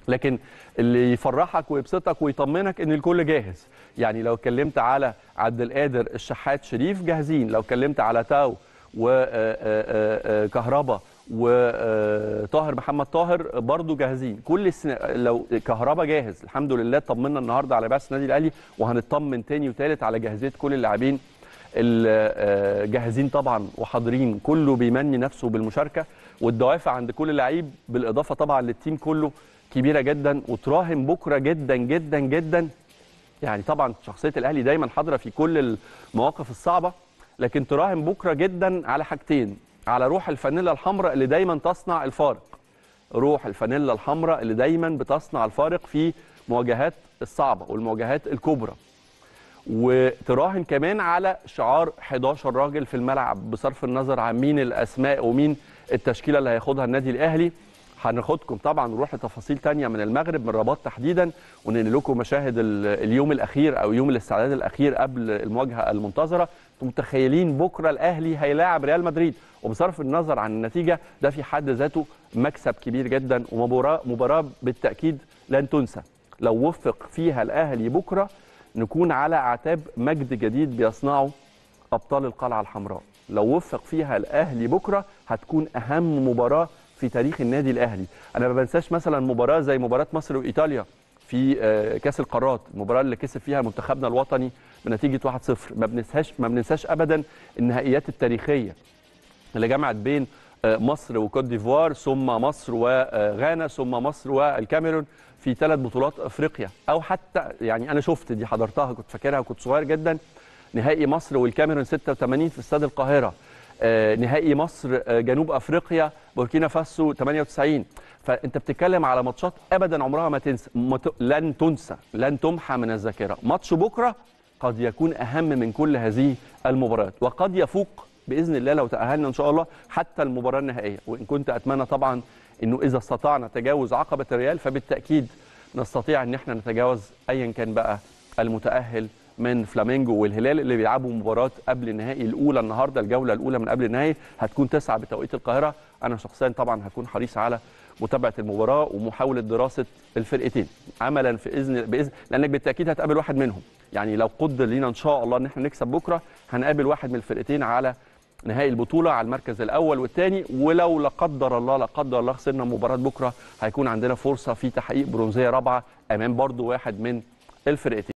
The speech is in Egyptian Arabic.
لكن اللي يفرحك ويبسطك ويطمنك ان الكل جاهز يعني لو اتكلمت على عبد القادر الشحات شريف جاهزين لو اتكلمت على تاو وكهربا وطاهر محمد طاهر برضو جاهزين كل السنة لو كهربا جاهز الحمد لله طمنا النهارده على بعث النادي الاهلي وهنطمن تاني وتالت على جاهزيه كل اللاعبين الجاهزين طبعا وحاضرين كله بيمني نفسه بالمشاركه والدوافع عند كل لعيب بالاضافه طبعا للتيم كله كبيره جدا وتراهن بكره جدا جدا جدا يعني طبعا شخصيه الاهلي دايما حاضره في كل المواقف الصعبه لكن تراهن بكره جدا على حاجتين على روح الفانيلا الحمراء اللي دايما تصنع الفارق روح الفانيلا الحمراء اللي دايما بتصنع الفارق في مواجهات الصعبه والمواجهات الكبرى وتراهن كمان على شعار 11 راجل في الملعب بصرف النظر عن مين الاسماء ومين التشكيله اللي هياخدها النادي الاهلي هناخدكم طبعا نروح لتفاصيل تانية من المغرب من الرباط تحديدا وننقل لكم مشاهد اليوم الاخير او يوم الاستعداد الاخير قبل المواجهه المنتظره انتم متخيلين بكره الاهلي هيلاعب ريال مدريد وبصرف النظر عن النتيجه ده في حد ذاته مكسب كبير جدا ومباراه مباراه بالتاكيد لن تنسى لو وفق فيها الاهلي بكره نكون على اعتاب مجد جديد بيصنعه ابطال القلعه الحمراء لو وفق فيها الاهلي بكره هتكون اهم مباراه في تاريخ النادي الاهلي انا ما بنساش مثلا مباراه زي مباراه مصر وايطاليا في كاس القارات المباراه اللي كسب فيها منتخبنا الوطني بنتيجه 1-0 ما بننساش ما بننساش ابدا النهائيات التاريخيه اللي جمعت بين مصر وكوت ديفوار ثم مصر وغانا ثم مصر والكاميرون في ثلاث بطولات افريقيا او حتى يعني انا شفت دي حضرتها كنت فاكرها كنت صغير جدا نهائي مصر والكاميرون 86 في استاد القاهره آه نهائي مصر آه جنوب افريقيا بوركينا فاسو 98 فانت بتتكلم على ماتشات ابدا عمرها ما تنسى مت... لن تنسى لن تمحى من الذاكره ماتش بكره قد يكون اهم من كل هذه المباريات وقد يفوق باذن الله لو تاهلنا ان شاء الله حتى المباراه النهائيه وان كنت اتمنى طبعا انه اذا استطعنا تجاوز عقبه الريال فبالتاكيد نستطيع ان احنا نتجاوز ايا كان بقى المتاهل من فلامينجو والهلال اللي بيلعبوا مباراه قبل النهائي الاولى النهارده الجوله الاولى من قبل النهائي هتكون تسعة بتوقيت القاهره انا شخصيا طبعا هكون حريص على متابعه المباراه ومحاوله دراسه الفرقتين عملا في اذن باذن لانك بالتاكيد هتقابل واحد منهم يعني لو قدر لينا ان شاء الله ان احنا نكسب بكره هنقابل واحد من الفرقتين على نهائي البطوله على المركز الاول والثاني ولو لا قدر الله لا قدر الله خسرنا مباراه بكره هيكون عندنا فرصه في تحقيق برونزيه رابعه امام برضو واحد من الفرقتين